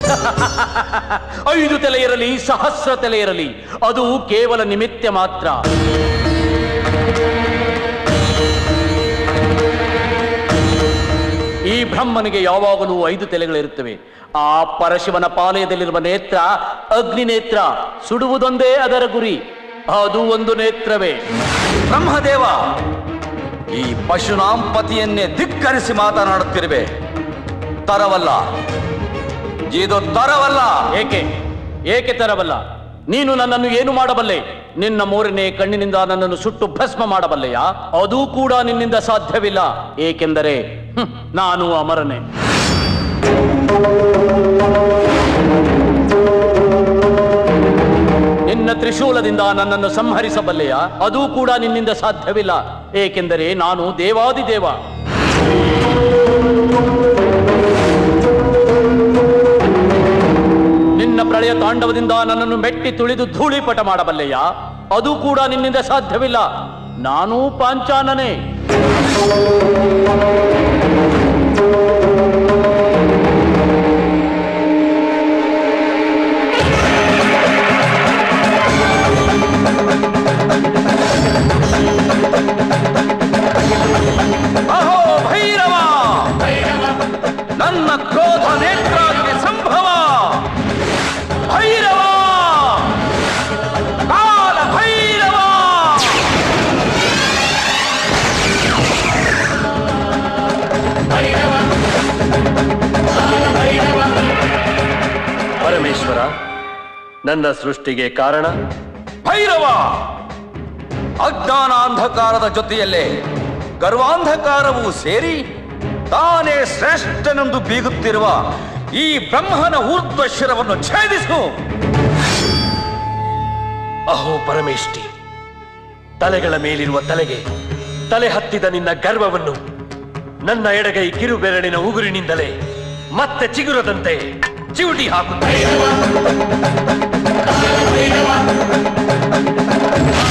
ಐದು ತಲೆ ಇರಲಿ ಸಹಸ್ರ ತಲೆ ಇರಲಿ ಅದು ಕೇವಲ ನಿಮಿತ್ತ ಮಾತ್ರ ಈ ಬ್ರಹ್ಮನಿಗೆ ಯಾವಾಗಲೂ ಐದು ತಲೆಗಳಿರುತ್ತವೆ ಆ ಪರಶಿವನ ಪಾಲಯದಲ್ಲಿರುವ ನೇತ್ರ ಅಗ್ನಿ ನೇತ್ರ ಸುಡುವುದೊಂದೇ ಅದರ ಗುರಿ ಅದು ಒಂದು ನೇತ್ರವೇ ಬ್ರಹ್ಮದೇವ ಈ ಪಶುನಾಂಪತಿಯನ್ನೇ ಧಿಕ್ಕರಿಸಿ ಮಾತನಾಡುತ್ತಿರುವೆ ತರವಲ್ಲ ಇದು ತರವಲ್ಲ ಏಕೆ ಏಕೆ ತರಬಲ್ಲ ನೀನು ನನ್ನನ್ನು ಏನು ಮಾಡಬಲ್ಲೆ ನಿನ್ನ ಮೂರನೇ ಕಣ್ಣಿನಿಂದ ನನ್ನನ್ನು ಸುಟ್ಟು ಭಸ್ಮ ಮಾಡಬಲ್ಲೆಯಾ ಅದೂ ಕೂಡ ನಿನ್ನಿಂದ ಸಾಧ್ಯವಿಲ್ಲ ಏಕೆಂದರೆ ಹ್ಮ್, ನಾನು ಅಮರನೇ ನಿನ್ನ ತ್ರಿಶೂಲದಿಂದ ನನ್ನನ್ನು ಸಂಹರಿಸಬಲ್ಲೆಯಾ ಅದೂ ಕೂಡ ನಿನ್ನಿಂದ ಸಾಧ್ಯವಿಲ್ಲ ಏಕೆಂದರೆ ನಾನು ದೇವಾದಿದೇವ ನಿನ್ನ ಪ್ರಳಯ ತಾಂಡವದಿಂದ ನನ್ನನ್ನು ಮೆಟ್ಟಿ ತುಳಿದು ಧೂಳಿಪಟ ಮಾಡಬಲ್ಲೆಯಾ ಅದು ಕೂಡ ನಿನ್ನಿಂದ ಸಾಧ್ಯವಿಲ್ಲ ನಾನೂ ಪಾಂಚಾನನೇ ಅಹೋ ಭೈರವ ನನ್ನ ಕ್ರೋಧ ನೇತ್ರಾಗ್ನಿ ಸಂಭವ ಭೈರವ ಕಾಲ ಭೈರವ ಪರಮೇಶ್ವರ ನನ್ನ ಸೃಷ್ಟಿಗೆ ಕಾರಣ ಭೈರವ ಅಜ್ಞಾನ ಅಂಧಕಾರದ ಜೊತೆಯಲ್ಲೇ ಗರ್ವಾಂಧಕಾರವು ಸೇರಿ ತಾನೇ ಶ್ರೇಷ್ಠನೆಂದು ಬೀಗುತ್ತಿರುವ ಈ ಬ್ರಹ್ಮನ ಊರ್ಧ್ವ ಶಿರವನ್ನು ಛೇದಿಸು ಅಹೋ ಪರಮೇಷ್ಠಿ ತಲೆಗಳ ಮೇಲಿರುವ ತಲೆಗೆ ತಲೆ ಹತ್ತಿದ ನಿನ್ನ ಗರ್ವವನ್ನು ನನ್ನ ಎಡಗೈ ಕಿರುಬೆರಳಿನ ಉಗುರಿನಿಂದಲೇ ಮತ್ತೆ ಚಿಗುರದಂತೆ ಚಿವುಟಿ ಹಾಕುತ್ತೇನೆ